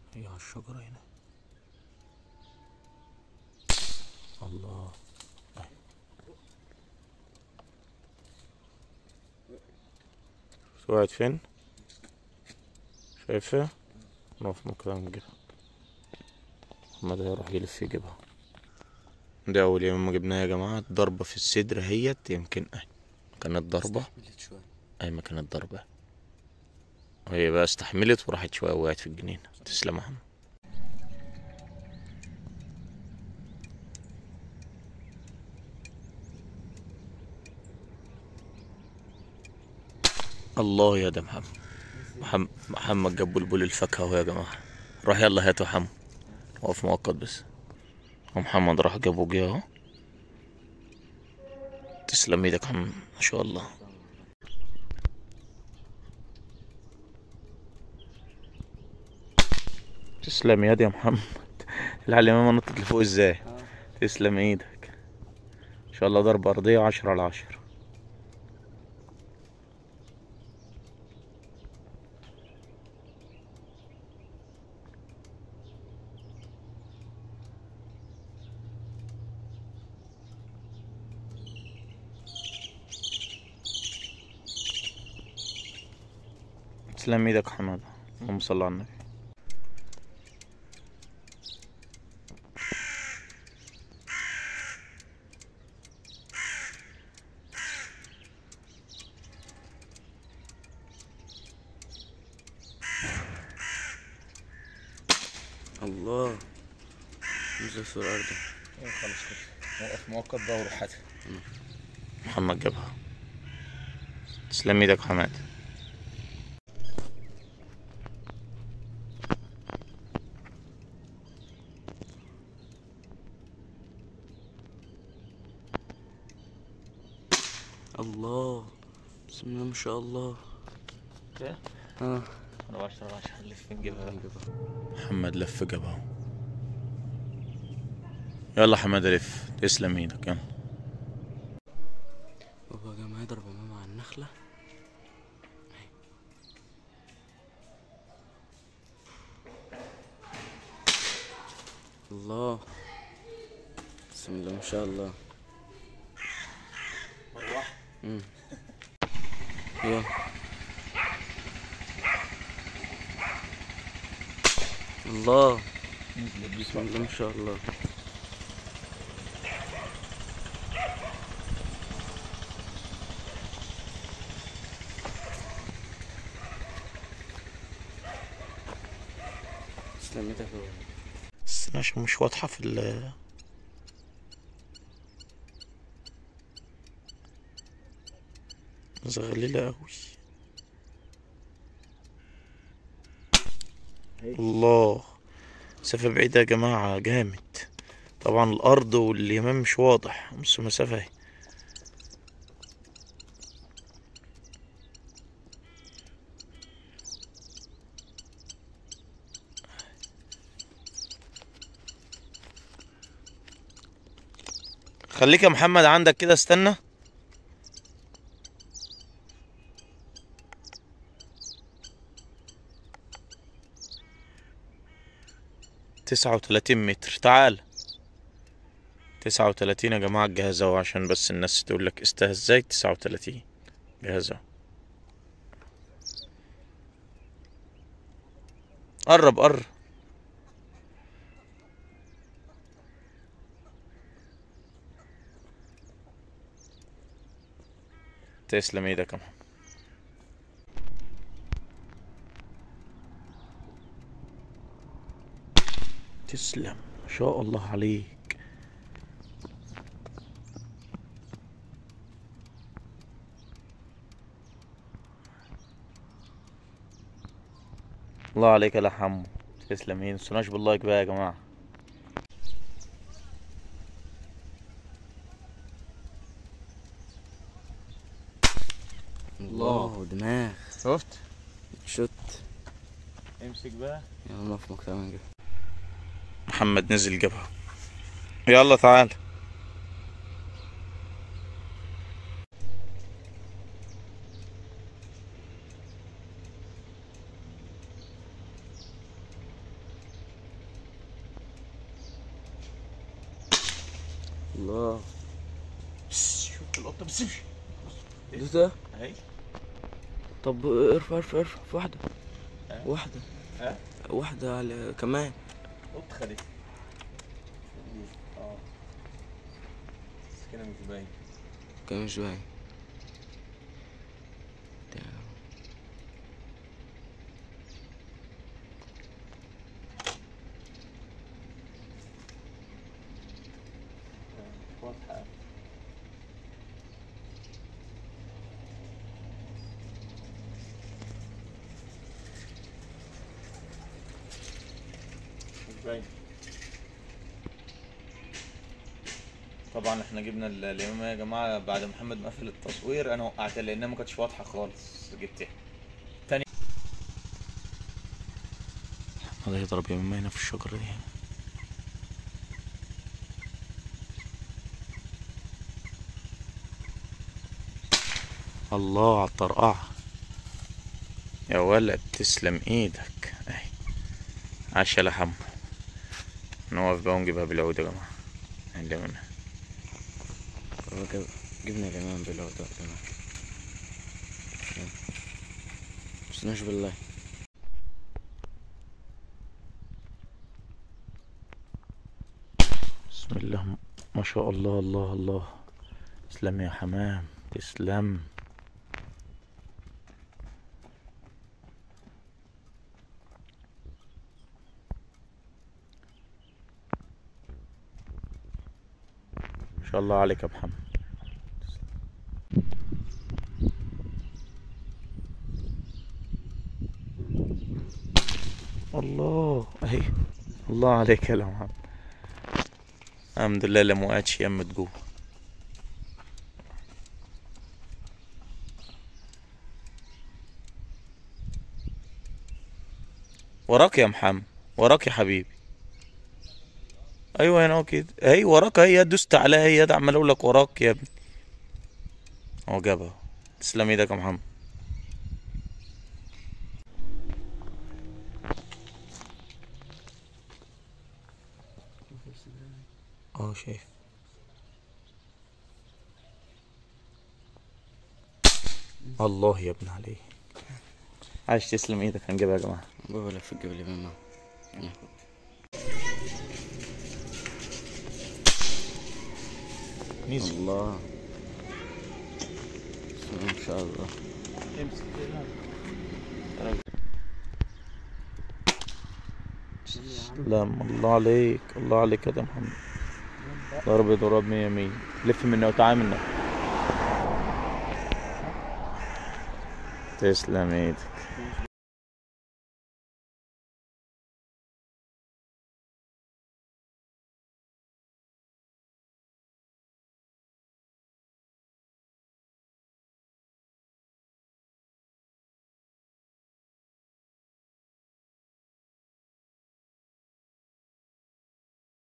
هي على الشجرة هنا الله وقعت فين؟ شايفها؟ نقف مكان نجيبها محمد هيروح يلف يجيبها ده أول يوم ما جبناها يا جماعة ضربة في الصدر هيت يمكن أهي كانت ضربة استحملت شوية أي ما كانت ضربة وهي بقى استحملت وراحت شوية وقعت في الجنينة تسلم يا محمد الله يا ده محمد محمد, محمد جاب بلبل الفاكهة اهو يا جماعة روح يلا هاتوا حمو وقف مؤقت بس ومحمد راح جابه جه اهو تسلم ايدك يا عم ما شاء الله تسلم يدي يا محمد العلمة نطت لفوق ازاي تسلم ايدك ان شاء الله ضربة ارضية عشرة على عشرة تسلم ايدك يا حمادة اللهم صل على النبي الله نزل في الأرض خلاص كده وقف مؤقت بقى وروح هاتها محمد جابها تسلم ايدك يا حماد الله بسم الله ما شاء الله كده؟ اه انا بعشرة على عشرة نلف نجيبها محمد لف جابها يلا حماد لف تسلم ايدك يلا بابا يا جماعة يضرب ماما على النخلة الله بسم الله ما شاء الله امم يلا الله بسم الله ما شاء الله سلامتك يا بابا. بس عشان مش واضحة في ال مزغللة أوي الله مسافة بعيدة يا جماعة جامد طبعا الأرض واليمين مش واضح بس مسافة اهي خليك يا محمد عندك كده استنى تسعة وتلاتين متر تعال تسعة وتلاتين يا جماعة الجهاز اهو عشان بس الناس تقول لك استهز ازاي تسعة وتلاتين جهاز اهو قرب قرب تسلم ايدك يا محمد تسلم ما شاء الله عليك الله عليك يا حمو تسلم ايه متنسوناش باللايك بقى يا جماعه الله دماغ شفت شوت امسك بقى يلا نقف مكتبة نجيب محمد نزل جبهة يلا تعال الله بس شفت القطه بس امشي ده ده اهي طب ارفع ارفع ارفع في واحدة ها؟ واحدة ها واحدة على كمان قط خدت اه بس كده مش باين كمان مش باين ده- واضحه مش باين طبعا احنا جبنا ال- اليوم يا جماعه بعد محمد ما قفل التصوير انا وقعتها لانها ما كانتش واضحه خالص جبتها تاني هذا يضرب يا ماما هنا في الشجره دي الله على الطرقعة يا ولد تسلم ايدك اهي عاش يا لحم نوقف بقى ونجيبها بالعود يا جماعة اللي منها هو جاب- جبنا الإمام بالعودة كمان مستناش بالله بسم الله ما شاء الله الله الله تسلم يا حمام تسلم ما شاء الله عليك يا محمد الله اهي الله عليك يا محمد الحمد لله لا موقعتش يمت جوه وراك يا محمد وراك يا حبيبي ايوه هنا أهو كده اهي وراك اهي دوست عليها هي ده عمال اقول لك وراك يا ابني اهو جابها تسلم ايدك يا محمد اه شايف الله يا ابن علي عايش تسلم ايدك هنجيبها يا جماعه بابا لف الجبل الإمام نزل الله بسم الله ما شاء الله تسلم الله عليك الله عليك يا ده محمد ضرب ضرب مية مية لف منه وتعال منه تسلم ايدك